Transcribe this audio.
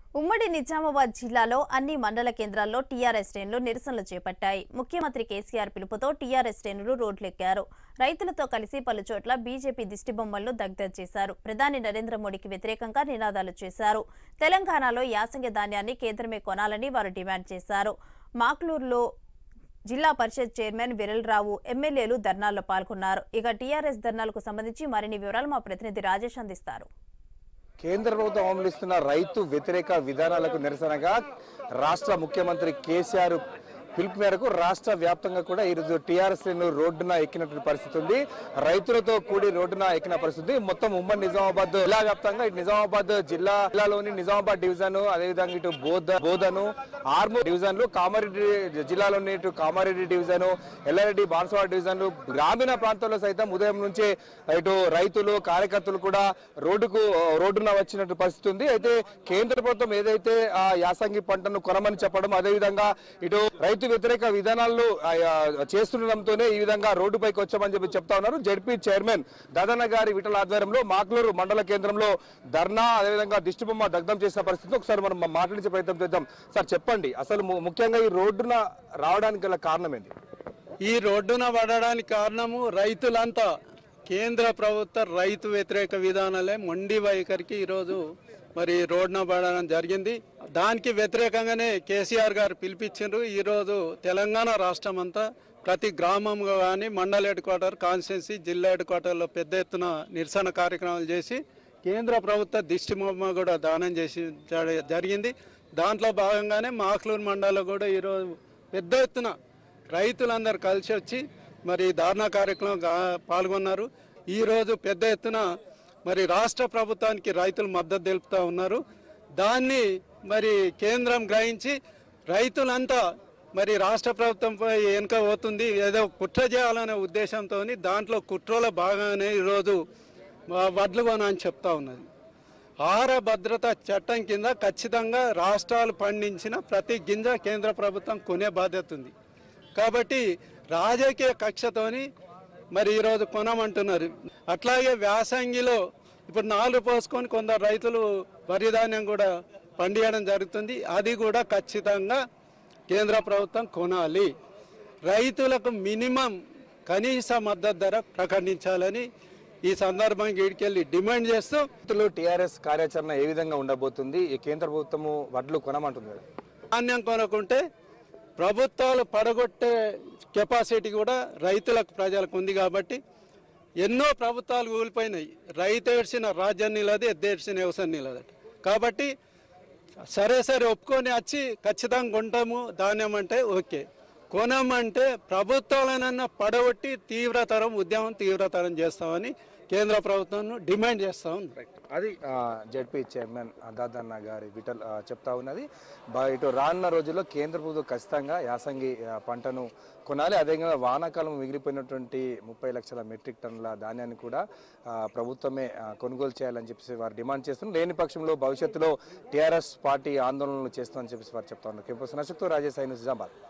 ఉమ్మడి నిజామాబాద్ జిల్లాలో అన్ని మండల కేంద్రాల్లో టీఆర్ఎస్ శ్రేణులు నిరసనలు చేపట్టాయి ముఖ్యమంత్రి కేసీఆర్ పిలుపుతో టీఆర్ఎస్ శ్రేణులు రోడ్లెక్కారు రైతులతో కలిసి పలు చోట్ల బీజేపీ దిష్టిబొమ్మలను దగ్ధం చేశారు ప్రధాని నరేంద్ర మోడీకి వ్యతిరేకంగా నినాదాలు చేశారు తెలంగాణలో యాసంగి ధాన్యాన్ని కేంద్రమే కొనాలని వారు డిమాండ్ చేశారు మాక్లూరులో జిల్లా పరిషత్ చైర్మన్ విరల్రావు ఎమ్మెల్యేలు ధర్నాల్లో పాల్గొన్నారు ఇక టీఆర్ఎస్ ధర్నాలకు సంబంధించి మరిన్ని వివరాలు మా ప్రతినిధి రాజేష్ అందిస్తారు కేంద్ర ప్రభుత్వం అమలుస్తున్న రైతు వ్యతిరేక విధానాలకు నిరసనగా రాష్ట్ర ముఖ్యమంత్రి కేసీఆర్ పిలుపు మేరకు రాష్ట్ర వ్యాప్తంగా కూడా ఈరోజు టీఆర్ఎస్ రోడ్డున ఎక్కినటువంటి పరిస్థితి ఉంది రైతులతో కూడి రోడ్డున ఎక్కిన పరిస్థితి మొత్తం ఉమ్మడి నిజామాబాద్ జిల్లా వ్యాప్తంగా ఇటు నిజామాబాద్ జిల్లా జిల్లాలోని నిజామాబాద్ డివిజన్ అదేవిధంగా ఇటు బోధ బోధను ఆర్మూర్ డివిజన్లు కామారెడ్డి జిల్లాలోని ఇటు కామారెడ్డి డివిజన్ ఎల్లారెడ్డి బాన్సవాడ డివిజన్లు గ్రామీణ ప్రాంతాల్లో సైతం ఉదయం నుంచే ఇటు రైతులు కార్యకర్తలు కూడా రోడ్డుకు రోడ్డున వచ్చినట్టు పరిస్థితి ఉంది అయితే కేంద్ర ప్రభుత్వం ఏదైతే ఆ యాసంగి పంటను కొనమని చెప్పడం అదేవిధంగా ఇటు రైతు వ్యతిరేక విధానాలు ఆ, ఆ, చేస్తుండడంతోనే ఈ విధంగా రోడ్డుపైకి వచ్చామని చెప్పి చెప్తా ఉన్నారు జడ్పీ చైర్మన్ దాదన్న గారి విఠల ఆధ్వర్యంలో మాక్లూరు మండల కేంద్రంలో ధర్నా అదేవిధంగా దిష్టిబొమ్మ దగ్ధం చేసిన పరిస్థితి ఒకసారి మనం మాట్లాడించే ప్రయత్నం చేద్దాం సార్ చెప్పండి అసలు ము- ముఖ్యంగా ఈ రోడ్డున రావడానికి గల కారణం ఏంటి ఈ రోడ్డున పడడానికి కారణము రైతులంతా కేంద్ర ప్రభుత్వ రైతు వ్యతిరేక విధానాలే మొండి వైఖరికి ఈరోజు మరి రోడ్డున పడడం జరిగింది దానికి వ్యతిరేకంగానే కేసీఆర్ గారు పిలిపించారు ఈరోజు తెలంగాణ రాష్ట్రం అంతా ప్రతి గ్రామం కానీ మండల హెడ్ క్వార్టర్ కాన్స్టిట్యున్సీ జిల్లా హెడ్ క్వార్టర్లో పెద్ద ఎత్తున నిరసన కార్యక్రమాలు చేసి కేంద్ర ప్రభుత్వ దిష్టి బొమ్మ కూడా దానం చేసి జ- జరిగింది దాంట్లో భాగంగానే మాక్లూరు మండలంలో కూడా ఈరోజు పెద్ద ఎత్తున రైతులందరూ కలిసి వచ్చి మరి ధారణా కార్యక్రమం గా- పాల్గొన్నారు ఈరోజు పెద్ద ఎత్తున మరి రాష్ట్ర ప్రభుత్వానికి రైతులు మద్దతు తెలుపుతూ ఉన్నారు దాన్ని మరి కేంద్రం గ్రహించి రైతులంతా మరి రాష్ట్ర ప్రభుత్వంపై వెనుక పోతుంది ఏదో కుట్ర చేయాలనే ఉద్దేశంతో దాంట్లో కుట్రలో భాగంగానే ఈరోజు ఆ, వడ్లు కొన అని చెప్తా ఉన్నది ఆహార భద్రత చట్టం కింద ఖచ్చితంగా రాష్ట్రాలు పండించిన ప్రతి గింజ కేంద్ర ప్రభుత్వం కొనే బాధ్యత ఉంది కాబట్టి రాజకీయ కక్షతోని మరి ఈరోజు కొనమంటున్నారు అట్లాగే వ్యాసంగిలో ఇప్పుడు నాలుగు పోసుకొని కొందరు రైతులు వరి ధాన్యం కూడా పండియడం జరుగుతుంది అది కూడా ఖచ్చితంగా కేంద్ర ప్రభుత్వం కొనాలి రైతులకు మినిమం కనీస మద్దతు ధర ప్రకటించాలని ఈ సందర్భంగా ఈడికెళ్ళి డిమాండ్ చేస్తూ రైతులు టీఆర్ఎస్ కార్యాచరణ ఏ విధంగా ఉండబోతుంది ఈ కేంద్ర ప్రభుత్వము వడ్లు కొనమంటుంది కదా. ధాన్యం కొనకుంటే ప్రభుత్వాలు పడగొట్టే కెపాసిటీ కూడా రైతులకు ప్రజలకు ఉంది కాబట్టి ఎన్నో ప్రభుత్వాలు కూలిపోయినాయి రైతు ఏడ్చిన రాజ్యం నిలది ఎద్దేడ్చిన వ్యవసాయం నిలదట కాబట్టి సరే సరే ఒప్పుకొని వచ్చి ఖచ్చితంగా కొంటాము ధాన్యం అంటే ఓకే కొనమంటే ప్రభుత్వాలనన్నా పడగొట్టి తీవ్రతరం ఉద్యమం తీవ్రతరం చేస్తామని కేంద్ర ప్రభుత్వం డిమాండ్ చేస్తా ఉంది అది జడ్పీ చైర్మన్ దాదన్న గారి విఠల్ ఆ, చెప్తా ఉన్నది బా- ఇటు రానున్న రోజుల్లో కేంద్ర ప్రభుత్వం ఖచ్చితంగా యాసంగి ఆ, పంటను కొనాలి అదేవిధంగా వానాకాలం మిగిలిపోయినటువంటి ముప్పై లక్షల మెట్రిక్ టన్నుల ధాన్యాన్ని కూడా ఆ, ప్రభుత్వమే ఆ, కొనుగోలు చేయాలని చెప్పేసి వారు డిమాండ్ చేస్తున్నారు లేని పక్షంలో భవిష్యత్తులో టీఆర్ఎస్ పార్టీ ఆందోళనలు చేస్తుందని చెప్పేసి వారు చెప్తా ఉన్నారు కెంపు నశక్తో రాజేష్ ఐను నిజామాబాద్